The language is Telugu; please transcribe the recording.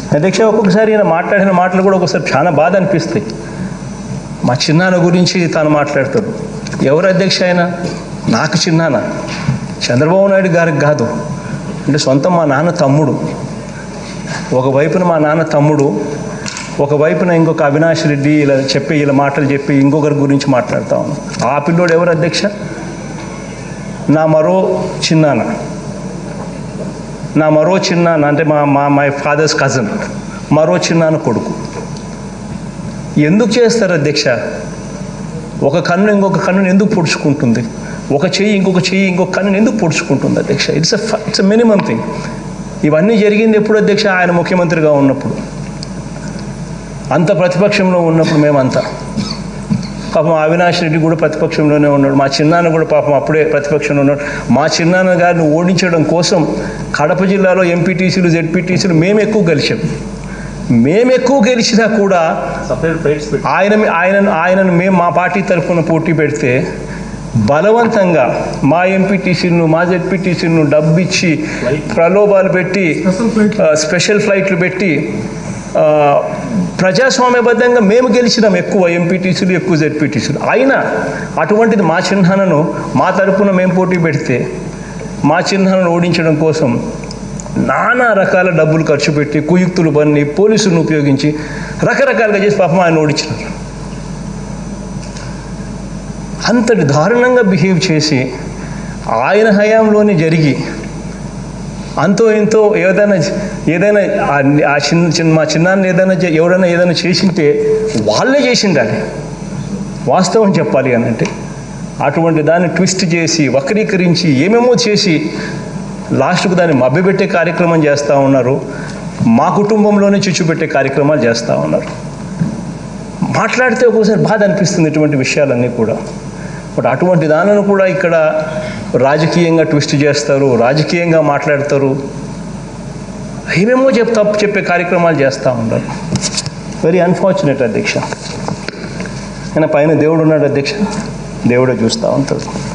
అధ్యక్ష ఒక్కొక్కసారి ఈయన మాట్లాడిన మాటలు కూడా ఒకసారి చాలా బాధ అనిపిస్తాయి మా చిన్నాన్న గురించి తాను మాట్లాడతాడు ఎవరు అధ్యక్ష ఆయన నాకు చిన్నాన్న చంద్రబాబు నాయుడు గారికి కాదు అంటే సొంతం మా నాన్న తమ్ముడు ఒకవైపున మా నాన్న తమ్ముడు ఒకవైపున ఇంకొక అవినాష్ రెడ్డి ఇలా చెప్పి ఇలా మాటలు చెప్పి ఇంకొకరి గురించి మాట్లాడుతా ఉన్నాం ఆ పిల్లోడు ఎవరు అధ్యక్ష నా మరో చిన్నాన్న నా మరో చిన్నాన్న అంటే మా మా మై ఫాదర్స్ కజన్ మరో చిన్నాన్న కొడుకు ఎందుకు చేస్తారు అధ్యక్ష ఒక కన్ను ఇంకొక కన్నుని ఎందుకు పొడుచుకుంటుంది ఒక చెయ్యి ఇంకొక చెయ్యి ఇంకొక కన్నుని ఎందుకు పొడుచుకుంటుంది అధ్యక్ష ఇట్స్ ఇట్స్ మినిమం థింగ్ ఇవన్నీ జరిగింది ఎప్పుడు అధ్యక్ష ఆయన ముఖ్యమంత్రిగా ఉన్నప్పుడు అంత ప్రతిపక్షంలో ఉన్నప్పుడు మేమంతా పాపం అవినాష్ రెడ్డి కూడా ప్రతిపక్షంలోనే ఉన్నాడు మా చిన్నాన్న కూడా పాపం అప్పుడే ప్రతిపక్షంలో ఉన్నాడు మా చిన్నాన్న గారిని ఓడించడం కోసం కడప జిల్లాలో ఎంపీటీసీలు జెడ్పీటీసీలు మేము ఎక్కువ గెలిచాం మేము ఎక్కువ గెలిచినా కూడా సపరేట్ ప్లేట్స్ పెట్టి ఆయన ఆయనను ఆయనను మేము మా పార్టీ తరఫున పోటీ పెడితే బలవంతంగా మా ఎంపీటీసీలను మా జెడ్పీటీసీలను డబ్బు ఇచ్చి ప్రలోభాలు పెట్టి ఆ, స్పెషల్ ఫ్లైట్లు పెట్టి ఆ, ప్రజాస్వామ్యబద్ధంగా మేము గెలిచినాం ఎక్కువ ఎంపీటీసీలు ఎక్కువ జెడ్పీటీసీలు అయినా అటువంటిది మా చిహ్నాలను మా తరపున మేము పోటీ పెడితే మా చిహ్నాలను ఓడించడం కోసం నానా రకాల డబ్బులు ఖర్చు పెట్టి కుయుక్తులు పన్ని పోలీసులను ఉపయోగించి రకరకాలుగా చేసి పాపం ఆయన ఓడించినారు అంతటి దారుణంగా బిహేవ్ చేసి ఆయన హయాంలోనే జరిగి అంతో ఇంతో ఏదైనా ఏదైనా ఆ- ఆ చిన్న చిన్న మా చిన్నాన్ని ఏదైనా చే- ఎవరైనా ఏదైనా చేసింటే వాళ్ళే చేసిండాలి వాస్తవం చెప్పాలి అని అంటే అటువంటి దాన్ని ట్విస్ట్ చేసి వక్రీకరించి ఏమేమో చేసి లాస్ట్కు దాన్ని మభ్యపెట్టే కార్యక్రమం చేస్తూ ఉన్నారు మా కుటుంబంలోనే చిచ్చు పెట్టే కార్యక్రమాలు చేస్తూ ఉన్నారు మాట్లాడితే ఒక్కోసారి బాధ అనిపిస్తుంది ఇటువంటి విషయాలన్నీ కూడా బట్ అటువంటి దానిని కూడా ఇక్కడ రాజకీయంగా ట్విస్ట్ చేస్తారు రాజకీయంగా మాట్లాడతారు ఏమేమో చెప్తా చెప్పే కార్యక్రమాలు చేస్తూ ఉన్నారు వెరీ అన్ఫార్చునేట్ అధ్యక్ష ఆయన పైన దేవుడు ఉన్నాడు అధ్యక్ష దేవుడే చూస్తూ ఉంటాడు